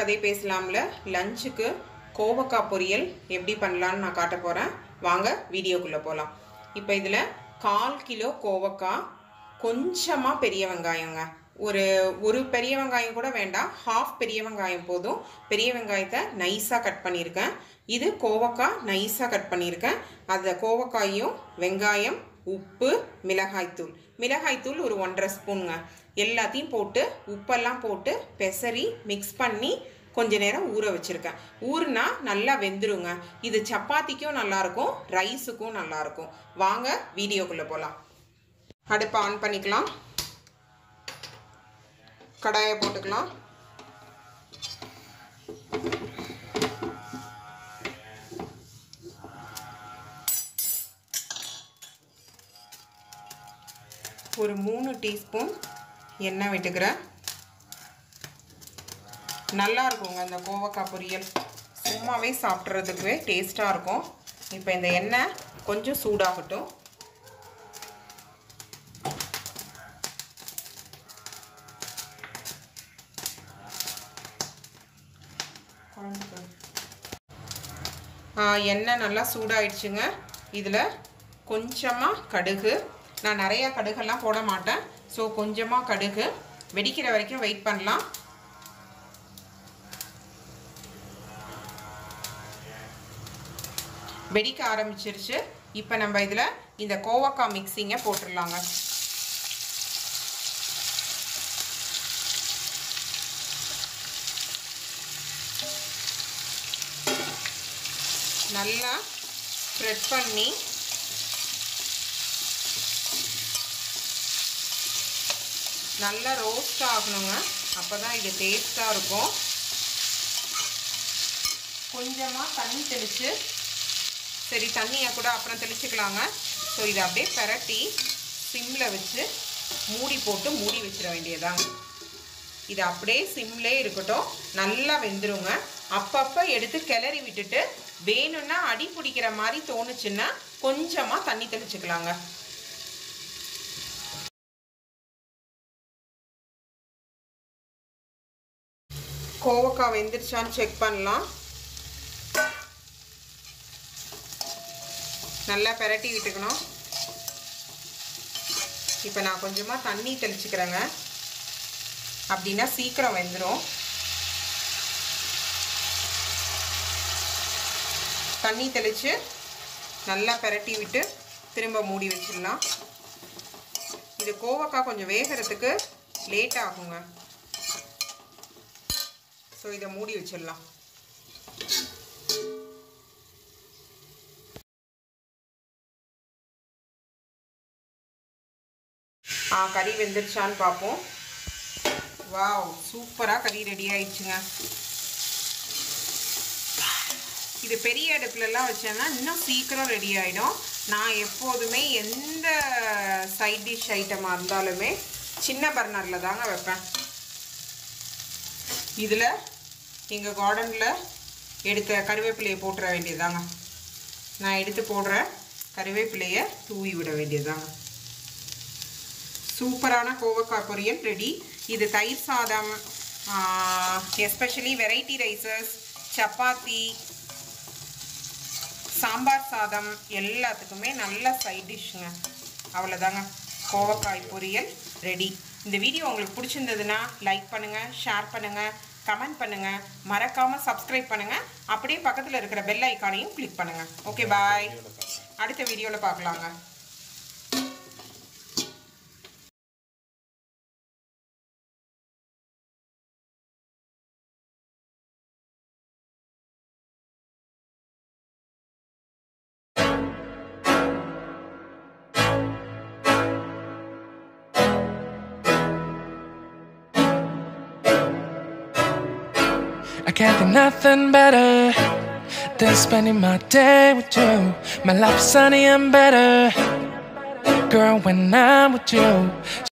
கதை பேசலாம்ல லஞ்சுக்கு கோவக்காய் பொரியல் எப்படி பண்ணலான்னு நான் காட்ட போகிறேன் வாங்க வீடியோக்குள்ளே போகலாம் இப்போ இதில் கால் கிலோ கோவக்காய் கொஞ்சமாக பெரிய வெங்காயங்க ஒரு ஒரு பெரிய வெங்காயம் கூட வேண்டாம் ஹாஃப் பெரிய வெங்காயம் போதும் பெரிய வெங்காயத்தை நைஸாக கட் பண்ணியிருக்கேன் இது கோவக்காய் நைஸாக கட் பண்ணியிருக்கேன் அந்த கோவக்காயும் வெங்காயம் உப்பு மிளகாய்த்தூள் மிளகாய்த்தூள் ஒரு ஒன்றரை ஸ்பூனுங்க எல்லாத்தையும் போட்டு உப்பெல்லாம் போட்டு பெசரி மிக்ஸ் பண்ணி கொஞ்ச நேரம் ஊற வச்சுருக்கேன் ஊறுனா நல்லா வெந்துருங்க இது சப்பாத்திக்கும் நல்லாயிருக்கும் ரைஸுக்கும் நல்லாயிருக்கும் வாங்க வீடியோக்குள்ளே போகலாம் அடுப்பை ஆன் பண்ணிக்கலாம் கடாயை போட்டுக்கலாம் ஒரு மூணு டீஸ்பூன் எண்ணெய் விட்டுக்கிறேன் நல்லா இருக்குங்க இந்த கோவக்காய் பொரியல் சும்மாவே சாப்பிட்றதுக்கு டேஸ்ட்டாக இருக்கும் இப்போ இந்த எண்ணெய் கொஞ்சம் சூடாகட்டும் எண்ணெய் நல்லா சூடாயிடுச்சுங்க இதில் கொஞ்சமாக கடுகு நான் நிறையா கடுகெல்லாம் போட மாட்டேன் ஸோ கொஞ்சமாக கடுகு வெடிக்கிற வரைக்கும் வெயிட் பண்ணலாம் வெடிக்க ஆரம்பிச்சிருச்சு இப்போ நம்ம இதில் இந்த கோவக்காய் மிக்சிங்கை போட்டுடலாங்க நல்லா ஸ்ப்ரெட் பண்ணி நல்லா ரோஸ்ட் ஆகணுங்க அப்போ தான் இது டேஸ்ட்டாக இருக்கும் கொஞ்சமாக தண்ணி தெளித்து சரி தண்ணியை கூட அப்புறம் தெளிச்சுக்கலாங்க ஸோ இதை அப்படியே பரட்டி சிம்மில் வச்சு மூடி போட்டு மூடி வச்சிட வேண்டியதாங்க இது அப்படியே சிம்லே இருக்கட்டும் நல்லா வெந்துருங்க அப்பப்போ எடுத்து கிளறி விட்டுட்டு வேணும்னா அடி பிடிக்கிற மாதிரி தோணுச்சுன்னா கொஞ்சமாக தண்ணி தெளிச்சுக்கலாங்க கோவக்காய் வெந்துருச்சான்னு செக் பண்ணலாம் நல்லா பெரட்டி விட்டுக்கணும் இப்போ நான் கொஞ்சமாக தண்ணி தெளிச்சுக்கிறேங்க அப்படின்னா சீக்கிரம் வெந்துடும் தண்ணி தெளித்து நல்லா பெரட்டி விட்டு திரும்ப மூடி வச்சிடலாம் இது கோவக்காய் கொஞ்சம் வேகிறதுக்கு லேட் ஆகுங்க ஸோ இதை மூடி வச்சிடலாம் ஆ கறி வெந்துருச்சான்னு பார்ப்போம் வாவ் சூப்பராக கறி ரெடி ஆயிடுச்சுங்க இது பெரிய அடுப்புலலாம் வச்சேன்னா இன்னும் சீக்கிரம் ரெடி ஆகிடும் நான் எப்போதுமே எந்த சைட் டிஷ் ஐட்டமாக இருந்தாலுமே சின்ன பர்னரில் தாங்க வைப்பேன் இதில் எங்கள் கார்டனில் எடுத்த கருவேப்பிலையை போட்டுற வேண்டியதாங்க நான் எடுத்து போடுற கருவேப்பிலையை தூவி விட வேண்டியதாங்க சூப்பரான கோவக்காய் பொரியல் ரெடி இது தயிர் சாதம் especially variety rices chapati sambar சாதம் எல்லாத்துக்குமே நல்ல சைட் டிஷ்ஷுங்க அவ்வளோதாங்க கோவக்காய் பொரியல் ரெடி இந்த வீடியோ உங்களுக்கு பிடிச்சிருந்ததுன்னா லைக் பண்ணுங்கள் ஷேர் பண்ணுங்கள் கமெண்ட் பண்ணுங்கள் மறக்காமல் சப்ஸ்கிரைப் பண்ணுங்கள் அப்படியே பக்கத்தில் இருக்கிற பெல் ஐக்கானையும் கிளிக் பண்ணுங்கள் ஓகே பாய் அடுத்த வீடியோவில் பார்க்கலாங்க I can't think nothing better than spending my day with you. My life's sunny and better, girl, when I'm with you.